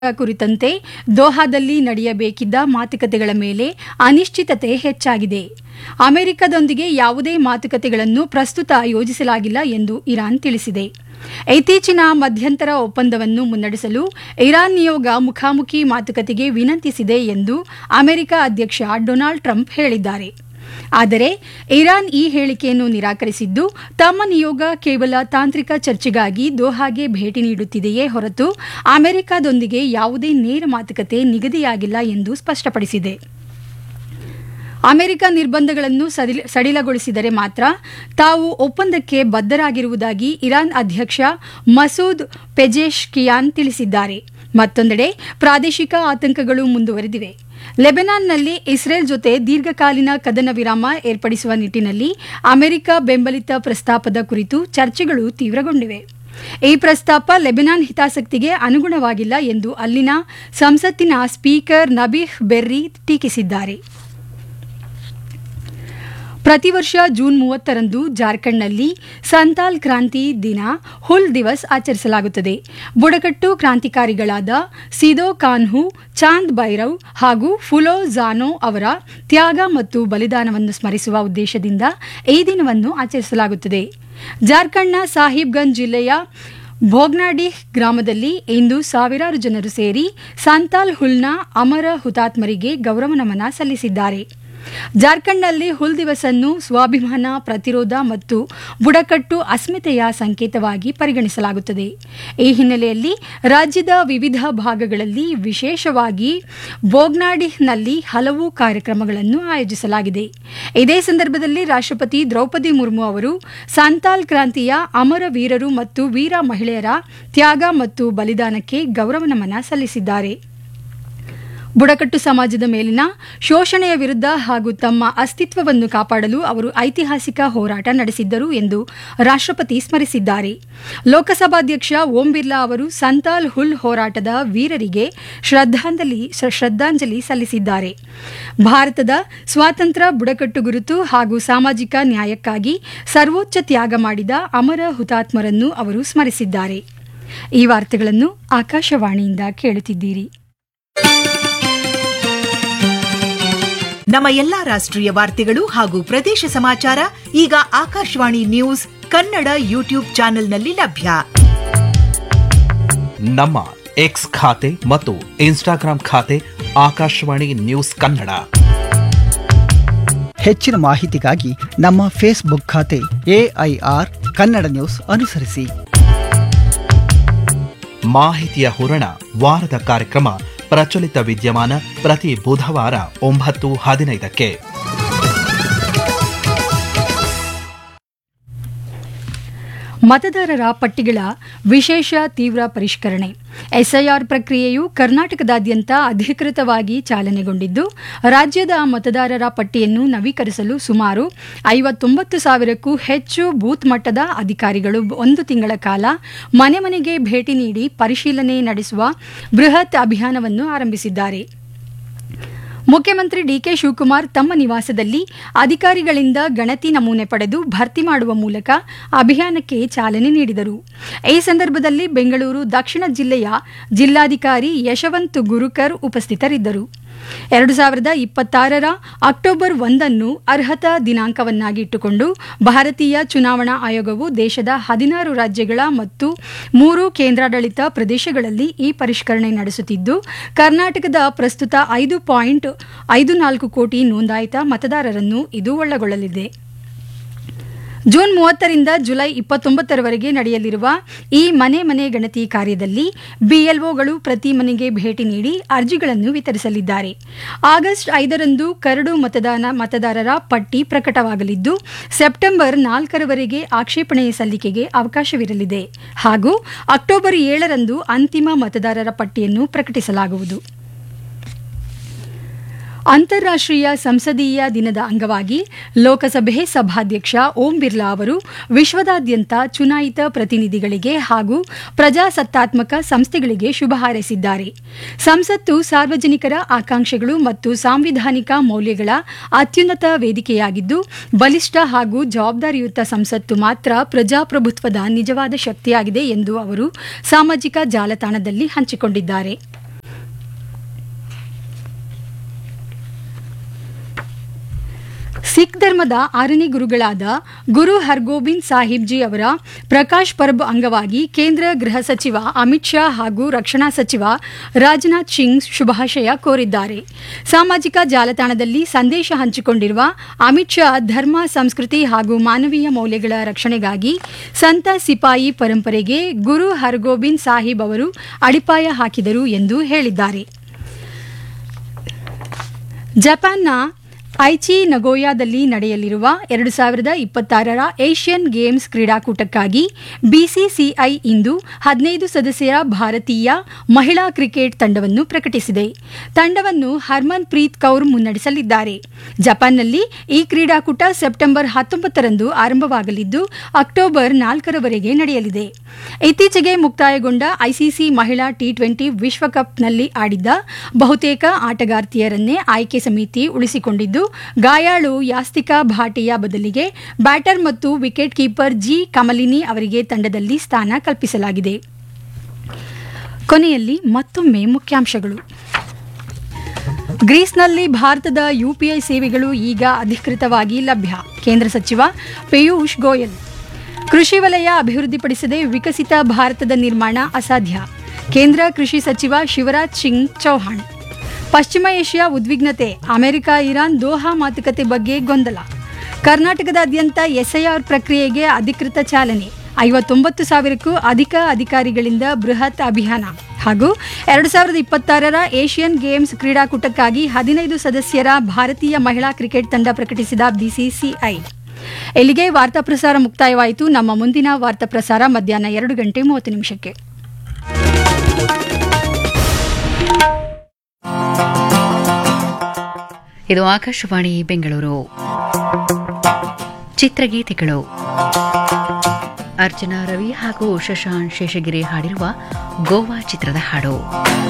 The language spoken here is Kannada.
ಕುರಿತಂತೆ ದೋಹಾದಲ್ಲಿ ನಡೆಯಬೇಕಿದ್ದ ಮಾತುಕತೆಗಳ ಮೇಲೆ ಅನಿಶ್ಚಿತತೆ ಹೆಚ್ಚಾಗಿದೆ ಅಮೆರಿಕದೊಂದಿಗೆ ಯಾವುದೇ ಮಾತುಕತೆಗಳನ್ನು ಪ್ರಸ್ತುತ ಯೋಜಿಸಲಾಗಿಲ್ಲ ಎಂದು ಇರಾನ್ ತಿಳಿಸಿದೆ ಇತ್ತೀಚಿನ ಮಧ್ಯಂತರ ಒಪ್ಪಂದವನ್ನು ಮುನ್ನಡೆಸಲು ಇರಾನ್ ನಿಯೋಗ ಮುಖಾಮುಖಿ ಮಾತುಕತೆಗೆ ವಿನಂತಿಸಿದೆ ಎಂದು ಅಮೆರಿಕ ಅಧ್ಯಕ್ಷ ಡೊನಾಲ್ಡ್ ಟ್ರಂಪ್ ಹೇಳಿದ್ದಾರೆ ಆದರೆ ಇರಾನ್ ಈ ಹೇಳಿಕೆಯನ್ನು ನಿರಾಕರಿಸಿದ್ದು ತಮ್ಮ ನಿಯೋಗ ಕೇವಲ ತಾಂತ್ರಿಕ ಚರ್ಚೆಗಾಗಿ ದೋಹಾಗೆ ಭೇಟಿ ನೀಡುತ್ತಿದೆಯೇ ಹೊರತು ಅಮೆರಿಕದೊಂದಿಗೆ ಯಾವುದೇ ನೇರ ಮಾತುಕತೆ ನಿಗದಿಯಾಗಿಲ್ಲ ಎಂದು ಸ್ಪಷ್ಟಪಡಿಸಿದೆ ಅಮೆರಿಕ ನಿರ್ಬಂಧಗಳನ್ನು ಸಡಿಲ- ಸಡಿಲಗೊಳಿಸಿದರೆ ಮಾತ್ರ ತಾವು ಒಪ್ಪಂದಕ್ಕೆ ಬದ್ಧರಾಗಿರುವುದಾಗಿ ಇರಾನ್ ಅಧ್ಯಕ್ಷ ಮಸೂದ್ ಪೆಜೆಶ್ಕಿಯಾನ್ ತಿಳಿಸಿದ್ದಾರೆ ಮತ್ತೊಂದೆಡೆ ಪ್ರಾದೇಶಿಕ ಆತಂಕಗಳು ಮುಂದುವರೆದಿವೆ ಲೆಬನಾನ್ನಲ್ಲಿ ಇಸ್ರೇಲ್ ಜೊತೆ ದೀರ್ಘಕಾಲೀನ ಕದನ ವಿರಾಮ ಏರ್ಪಡಿಸುವ ನಿಟ್ಟಿನಲ್ಲಿ ಅಮೆರಿಕ ಬೆಂಬಲಿತ ಪ್ರಸ್ತಾಪದ ಕುರಿತು ಚರ್ಚೆಗಳು ತೀವ್ರಗೊಂಡಿವೆ ಈ ಪ್ರಸ್ತಾಪ ಲೆಬನಾನ್ ಹಿತಾಸಕ್ತಿಗೆ ಅನುಗುಣವಾಗಿಲ್ಲ ಎಂದು ಅಲ್ಲಿನ ಸಂಸತ್ತಿನ ಸ್ಪೀಕರ್ ನಬೀಹ್ ಬೆರ್ರಿ ಟೀಕಿಸಿದ್ದಾರೆ ಪ್ರತಿ ವರ್ಷ ಜೂನ್ ಮೂವತ್ತರಂದು ಜಾರ್ಖಂಡ್ನಲ್ಲಿ ಸಂತಾಲ್ ಕ್ರಾಂತಿ ದಿನ ಹುಲ್ ದಿವಸ್ ಆಚರಿಸಲಾಗುತ್ತದೆ ಬುಡಕಟ್ಟು ಕ್ರಾಂತಿಕಾರಿಗಳಾದ ಸಿದೋ ಕಾನ್ಹು ಚಾಂದ್ ಭೈರವ್ ಹಾಗೂ ಫುಲೋ ಜಾನೋ ಅವರ ತ್ಯಾಗ ಮತ್ತು ಬಲಿದಾನವನ್ನು ಸ್ಮರಿಸುವ ಉದ್ದೇಶದಿಂದ ಈ ದಿನವನ್ನು ಆಚರಿಸಲಾಗುತ್ತದೆ ಜಾರ್ಖಂಡ್ನ ಸಾಹಿಬ್ಗಂಜ್ ಜಿಲ್ಲೆಯ ಭೋಗ್ನಾಡಿಹ್ ಗ್ರಾಮದಲ್ಲಿ ಇಂದು ಸಾವಿರಾರು ಜನರು ಸೇರಿ ಸಂತಾಲ್ ಹುಲ್ನ ಅಮರ ಹುತಾತ್ಮರಿಗೆ ಗೌರವ ನಮನ ಸಲ್ಲಿಸಿದ್ದಾರೆ ಜಾರ್ಖಂಡ್ನಲ್ಲಿ ಹುಲ್ ದಿವಸನ್ನು ಸ್ವಾಭಿಮಾನ ಪ್ರತಿರೋಧ ಮತ್ತು ಬುಡಕಟ್ಟು ಅಸ್ಮಿತೆಯ ಸಂಕೇತವಾಗಿ ಪರಿಗಣಿಸಲಾಗುತ್ತದೆ ಈ ಹಿನ್ನೆಲೆಯಲ್ಲಿ ರಾಜ್ಯದ ವಿವಿಧ ಭಾಗಗಳಲ್ಲಿ ವಿಶೇಷವಾಗಿ ಬೋಗ್ನಾಡಿಹ್ನಲ್ಲಿ ಹಲವು ಕಾರ್ಯಕ್ರಮಗಳನ್ನು ಆಯೋಜಿಸಲಾಗಿದೆ ಇದೇ ಸಂದರ್ಭದಲ್ಲಿ ರಾಷ್ಟ್ರಪತಿ ದ್ರೌಪದಿ ಮುರ್ಮು ಅವರು ಸಂತಾಲ್ ಕ್ರಾಂತಿಯ ಅಮರ ವೀರರು ಮತ್ತು ವೀರ ಮಹಿಳೆಯರ ತ್ಯಾಗ ಮತ್ತು ಬಲಿದಾನಕ್ಕೆ ಗೌರವ ನಮನ ಸಲ್ಲಿಸಿದ್ದಾರೆ ಬುಡಕಟ್ಟು ಸಮಾಜದ ಮೇಲಿನ ಶೋಷಣೆಯ ವಿರುದ್ಧ ಹಾಗೂ ತಮ್ಮ ಅಸ್ತಿತ್ವವನ್ನು ಕಾಪಾಡಲು ಅವರು ಐತಿಹಾಸಿಕ ಹೋರಾಟ ನಡೆಸಿದ್ದರು ಎಂದು ರಾಷ್ಟ್ರಪತಿ ಸ್ಮರಿಸಿದ್ದಾರೆ ಲೋಕಸಭಾಧ್ಯಕ್ಷ ಓಂ ಬಿರ್ಲಾ ಅವರು ಸಂತಾಲ್ ಹುಲ್ ಹೋರಾಟದ ವೀರರಿಗೆ ಶ್ರದ್ಧಾಂಜಲಿ ಶ್ರದ್ಧಾಂಜಲಿ ಸಲ್ಲಿಸಿದ್ದಾರೆ ಭಾರತದ ಸ್ವಾತಂತ್ರ್ಯ ಬುಡಕಟ್ಟು ಗುರುತು ಹಾಗೂ ಸಾಮಾಜಿಕ ನ್ಯಾಯಕ್ಕಾಗಿ ಸರ್ವೋಚ್ಚ ತ್ಯಾಗ ಮಾಡಿದ ಅಮರ ಹುತಾತ್ಮರನ್ನು ಅವರು ಸ್ಮರಿಸಿದ್ದಾರೆ ಈ ವಾರ್ತೆಗಳನ್ನು ಆಕಾಶವಾಣಿಯಿಂದ ಕೇಳುತ್ತಿದ್ದೀರಿ ನಮ್ಮ ಎಲ್ಲಾ ರಾಷ್ಟ್ರೀಯ ವಾರ್ತೆಗಳು ಹಾಗೂ ಪ್ರದೇಶ ಸಮಾಚಾರ ಈಗ ಆಕಾಶವಾಣಿ ನ್ಯೂಸ್ ಕನ್ನಡ ಯೂಟ್ಯೂಬ್ ಚಾನೆಲ್ನಲ್ಲಿ ಲಭ್ಯ ನಮ್ಮ ಎಕ್ಸ್ ಖಾತೆ ಮತ್ತು ಇನ್ಸ್ಟಾಗ್ರಾಂ ಖಾತೆ ಆಕಾಶವಾಣಿ ನ್ಯೂಸ್ ಕನ್ನಡ ಹೆಚ್ಚಿನ ಮಾಹಿತಿಗಾಗಿ ನಮ್ಮ ಫೇಸ್ಬುಕ್ ಖಾತೆ ಎಐಆರ್ ಕನ್ನಡ ನ್ಯೂಸ್ ಅನುಸರಿಸಿ ಮಾಹಿತಿಯ ಹೂರಣ ವಾರದ ಕಾರ್ಯಕ್ರಮ ಪ್ರಚಲಿತ ವಿದ್ಯಮಾನ ಪ್ರತಿ ಬುಧವಾರ ಒಂಬತ್ತು ಹದಿನೈದಕ್ಕೆ ಮತದಾರರ ಪಟ್ಟಿಗಳ ವಿಶೇಷ ತೀವ್ರ ಪರಿಷ್ಕರಣೆ ಎಸ್ಐಆರ್ ಪ್ರಕ್ರಿಯೆಯು ಕರ್ನಾಟಕದಾದ್ಯಂತ ಅಧಿಕೃತವಾಗಿ ಚಾಲನೆಗೊಂಡಿದ್ದು ರಾಜ್ಯದ ಮತದಾರರ ಪಟ್ಟಿಯನ್ನು ನವೀಕರಿಸಲು ಸುಮಾರು ಐವತ್ತೊಂಬತ್ತು ಸಾವಿರಕ್ಕೂ ಹೆಚ್ಚು ಬೂತ್ ಮಟ್ಟದ ಅಧಿಕಾರಿಗಳು ಒಂದು ತಿಂಗಳ ಕಾಲ ಮನೆ ಮನೆಗೆ ಭೇಟಿ ನೀಡಿ ಪರಿಶೀಲನೆ ನಡೆಸುವ ಬೃಹತ್ ಅಭಿಯಾನವನ್ನು ಆರಂಭಿಸಿದ್ದಾರೆ ಮುಖ್ಯಮಂತ್ರಿ ಡಿಕೆ ಶಿವಕುಮಾರ್ ತಮ್ಮ ನಿವಾಸದಲ್ಲಿ ಅಧಿಕಾರಿಗಳಿಂದ ಗಣತಿ ನಮೂನೆ ಪಡೆದು ಭರ್ತಿ ಮಾಡುವ ಮೂಲಕ ಅಭಿಯಾನಕ್ಕೆ ಚಾಲನೆ ನೀಡಿದರು ಈ ಸಂದರ್ಭದಲ್ಲಿ ಬೆಂಗಳೂರು ದಕ್ಷಿಣ ಜಿಲ್ಲೆಯ ಜಿಲ್ಲಾಧಿಕಾರಿ ಯಶವಂತ್ ಗುರುಕರ್ ಉಪಸ್ಥಿತರಿದ್ದರು ಎರಡು ಸಾವಿರದ ಇಪ್ಪತ್ತಾರರ ಅಕ್ಟೋಬರ್ ಒಂದನ್ನು ಅರ್ಹತಾ ದಿನಾಂಕವನ್ನಾಗಿ ಇಟ್ಟುಕೊಂಡು ಭಾರತೀಯ ಚುನಾವಣಾ ಆಯೋಗವು ದೇಶದ ಹದಿನಾರು ರಾಜ್ಯಗಳ ಮತ್ತು ಮೂರು ಕೇಂದ್ರಾಡಳಿತ ಪ್ರದೇಶಗಳಲ್ಲಿ ಈ ಪರಿಷ್ಕರಣೆ ನಡೆಸುತ್ತಿದ್ದು ಕರ್ನಾಟಕದ ಪ್ರಸ್ತುತ ಐದು ಪಾಯಿಂಟ್ ಐದು ನಾಲ್ಕು ಕೋಟಿ ನೋಂದಾಯಿತ ಮತದಾರರನ್ನು ಇದು ಒಳಗೊಳ್ಳಲಿದೆ ಜೂನ್ ಮೂವತ್ತರಿಂದ ಜುಲೈ ಇಪ್ಪತ್ತೊಂಬತ್ತರವರೆಗೆ ನಡೆಯಲಿರುವ ಈ ಮನೆ ಮನೆ ಗಣತಿ ಕಾರ್ಯದಲ್ಲಿ ಬಿಎಲ್ಒಗಳು ಪ್ರತಿ ಮನೆಗೆ ಭೇಟಿ ನೀಡಿ ಅರ್ಜಿಗಳನ್ನು ವಿತರಿಸಲಿದ್ದಾರೆ ಆಗಸ್ಟ್ ಐದರಂದು ಕರಡು ಮತದಾನ ಮತದಾರರ ಪಟ್ಟಿ ಪ್ರಕಟವಾಗಲಿದ್ದು ಸೆಪ್ಟೆಂಬರ್ ನಾಲ್ಕರವರೆಗೆ ಆಕ್ಷೇಪಣೆ ಸಲ್ಲಿಕೆಗೆ ಅವಕಾಶವಿರಲಿದೆ ಹಾಗೂ ಅಕ್ಟೋಬರ್ ಏಳರಂದು ಅಂತಿಮ ಮತದಾರರ ಪಟ್ಟಿಯನ್ನು ಪ್ರಕಟಿಸಲಾಗುವುದು ಅಂತಾರಾಷ್ಟ್ರೀಯ ಸಂಸದೀಯ ದಿನದ ಅಂಗವಾಗಿ ಲೋಕಸಭೆ ಸಭಾಧ್ಯಕ್ಷ ಓಂ ಬಿರ್ಲಾ ಅವರು ವಿಶ್ವದಾದ್ಯಂತ ಚುನಾಯಿತ ಪ್ರತಿನಿಧಿಗಳಿಗೆ ಹಾಗೂ ಪ್ರಜಾಸತ್ತಾತ್ಮಕ ಸಂಸ್ಥೆಗಳಿಗೆ ಶುಭ ಹಾರೈಸಿದ್ದಾರೆ ಸಂಸತ್ತು ಸಾರ್ವಜನಿಕರ ಆಕಾಂಕ್ಷೆಗಳು ಮತ್ತು ಸಾಂವಿಧಾನಿಕ ಮೌಲ್ಯಗಳ ಅತ್ಯುನ್ನತ ವೇದಿಕೆಯಾಗಿದ್ದು ಬಲಿಷ್ಠ ಹಾಗೂ ಜವಾಬ್ದಾರಿಯುತ ಸಂಸತ್ತು ಮಾತ್ರ ಪ್ರಜಾಪ್ರಭುತ್ವದ ನಿಜವಾದ ಶಕ್ತಿಯಾಗಿದೆ ಎಂದು ಅವರು ಸಾಮಾಜಿಕ ಜಾಲತಾಣದಲ್ಲಿ ಹಂಚಿಕೊಂಡಿದ್ದಾರೆ ಸಿಖ್ ಧರ್ಮದ ಆರನೇ ಗುರುಗಳಾದ ಗುರು ಹರ್ಗೋಬಿಂದ್ ಸಾಹಿಬ್ ಜಿ ಅವರ ಪ್ರಕಾಶ್ ಪರ್ಬ್ ಅಂಗವಾಗಿ ಕೇಂದ್ರ ಗೃಹ ಸಚಿವ ಅಮಿತ್ ಶಾ ಹಾಗೂ ರಕ್ಷಣಾ ಸಚಿವ ರಾಜನಾಥ್ ಸಿಂಗ್ ಶುಭಾಶಯ ಕೋರಿದ್ದಾರೆ ಸಾಮಾಜಿಕ ಜಾಲತಾಣದಲ್ಲಿ ಸಂದೇಶ ಹಂಚಿಕೊಂಡಿರುವ ಅಮಿತ್ ಶಾ ಧರ್ಮ ಸಂಸ್ಕೃತಿ ಹಾಗೂ ಮಾನವೀಯ ಮೌಲ್ಯಗಳ ರಕ್ಷಣೆಗಾಗಿ ಸಂತ ಸಿಪಾಯಿ ಪರಂಪರೆಗೆ ಗುರು ಹರ್ಗೋಬಿಂದ್ ಸಾಹಿಬ್ ಅವರು ಅಡಿಪಾಯ ಹಾಕಿದರು ಎಂದು ಹೇಳಿದ್ದಾರೆ ಜಪಾನ್ನ ಐಚಿ ನಗೋಯಾದಲ್ಲಿ ನಡೆಯಲಿರುವ ಎರಡು ಸಾವಿರದ ಇಪ್ಪತ್ತಾರರ ಏಷ್ಯನ್ ಗೇಮ್ಸ್ ಕ್ರೀಡಾಕೂಟಕ್ಕಾಗಿ ಬಿಸಿಸಿಐ ಇಂದು ಹದಿನೈದು ಸದಸ್ಯರ ಭಾರತೀಯ ಮಹಿಳಾ ಕ್ರಿಕೆಟ್ ತಂಡವನ್ನು ಪ್ರಕಟಿಸಿದೆ ತಂಡವನ್ನು ಹರ್ಮನ್ ಪ್ರೀತ್ ಕೌರ್ ಮುನ್ನಡೆಸಲಿದ್ದಾರೆ ಜಪಾನ್ನಲ್ಲಿ ಈ ಕ್ರೀಡಾಕೂಟ ಸೆಪ್ಟೆಂಬರ್ ಹತ್ತೊಂಬತ್ತರಂದು ಆರಂಭವಾಗಲಿದ್ದು ಅಕ್ಟೋಬರ್ ನಾಲ್ಕರವರೆಗೆ ನಡೆಯಲಿದೆ ಇತ್ತೀಚೆಗೆ ಮುಕ್ತಾಯಗೊಂಡ ಐಸಿಸಿ ಮಹಿಳಾ ಟಿ ಟ್ವೆಂಟಿ ವಿಶ್ವಕಪ್ನಲ್ಲಿ ಆಡಿದ್ದ ಬಹುತೇಕ ಆಟಗಾರ್ತಿಯರನ್ನೇ ಆಯ್ಕೆ ಸಮಿತಿ ಉಳಿಸಿಕೊಂಡಿದ್ದು ಗಾಯಾಳು ಯಾಸ್ತಿಕಾ ಭಾಟಿಯಾ ಬದಲಿಗೆ ಬ್ಯಾಟರ್ ಮತ್ತು ವಿಕೆಟ್ ಕೀಪರ್ ಜಿ ಕಮಲಿನಿ ಅವರಿಗೆ ತಂಡದಲ್ಲಿ ಸ್ಥಾನ ಕಲ್ಪಿಸಲಾಗಿದೆ ಕೊನೆಯಲ್ಲಿ ಮತ್ತೊಮ್ಮೆ ಮುಖ್ಯಾಂಶಗಳು ಗ್ರೀಸ್ನಲ್ಲಿ ಭಾರತದ ಯುಪಿಐ ಸೇವೆಗಳು ಈಗ ಅಧಿಕೃತವಾಗಿ ಲಭ್ಯ ಕೇಂದ್ರ ಸಚಿವ ಪಿಯೂಷ್ ಗೋಯಲ್ ಕೃಷಿ ವಲಯ ಅಭಿವೃದ್ಧಿಪಡಿಸದೆ ವಿಕಸಿತ ಭಾರತದ ನಿರ್ಮಾಣ ಅಸಾಧ್ಯ ಕೇಂದ್ರ ಕೃಷಿ ಸಚಿವ ಶಿವರಾಜ್ ಸಿಂಗ್ ಚೌಹಾಣ್ ಪಶ್ಚಿಮ ಏಷ್ಯಾ ಉದ್ವಿಗ್ನತೆ ಅಮೆರಿಕ ಇರಾನ್ ದೋಹಾ ಮಾತುಕತೆ ಬಗ್ಗೆ ಗೊಂದಲ ಕರ್ನಾಟಕದಾದ್ಯಂತ ಎಸ್ಐಆರ್ ಪ್ರಕ್ರಿಯೆಗೆ ಅಧಿಕೃತ ಚಾಲನೆ ಐವತ್ತೊಂಬತ್ತು ಸಾವಿರಕ್ಕೂ ಅಧಿಕ ಅಧಿಕಾರಿಗಳಿಂದ ಬೃಹತ್ ಅಭಿಯಾನ ಹಾಗೂ ಎರಡು ಸಾವಿರದ ಇಪ್ಪತ್ತಾರರ ಏಷ್ಯನ್ ಗೇಮ್ಸ್ ಕ್ರೀಡಾಕೂಟಕ್ಕಾಗಿ ಹದಿನೈದು ಸದಸ್ಯರ ಭಾರತೀಯ ಮಹಿಳಾ ಕ್ರಿಕೆಟ್ ತಂಡ ಪ್ರಕಟಿಸಿದ ಬಿಸಿಸಿಐ ಇಲ್ಲಿಗೆ ವಾರ್ತಾ ಪ್ರಸಾರ ಮುಕ್ತಾಯವಾಯಿತು ನಮ್ಮ ಮುಂದಿನ ವಾರ್ತಾ ಪ್ರಸಾರ ಮಧ್ಯಾಹ್ನ ಎರಡು ಗಂಟೆ ಮೂವತ್ತು ನಿಮಿಷಕ್ಕೆ ಇದು ಆಕಾಶವಾಣಿ ಬೆಂಗಳೂರು ಚಿತ್ರಗೀತೆಗಳು ಅರ್ಚನಾ ರವಿ ಹಾಗೂ ಶಶಾಂಕ್ ಶೇಷಗಿರಿ ಹಾಡಿರುವ ಗೋವಾ ಚಿತ್ರದ ಹಾಡು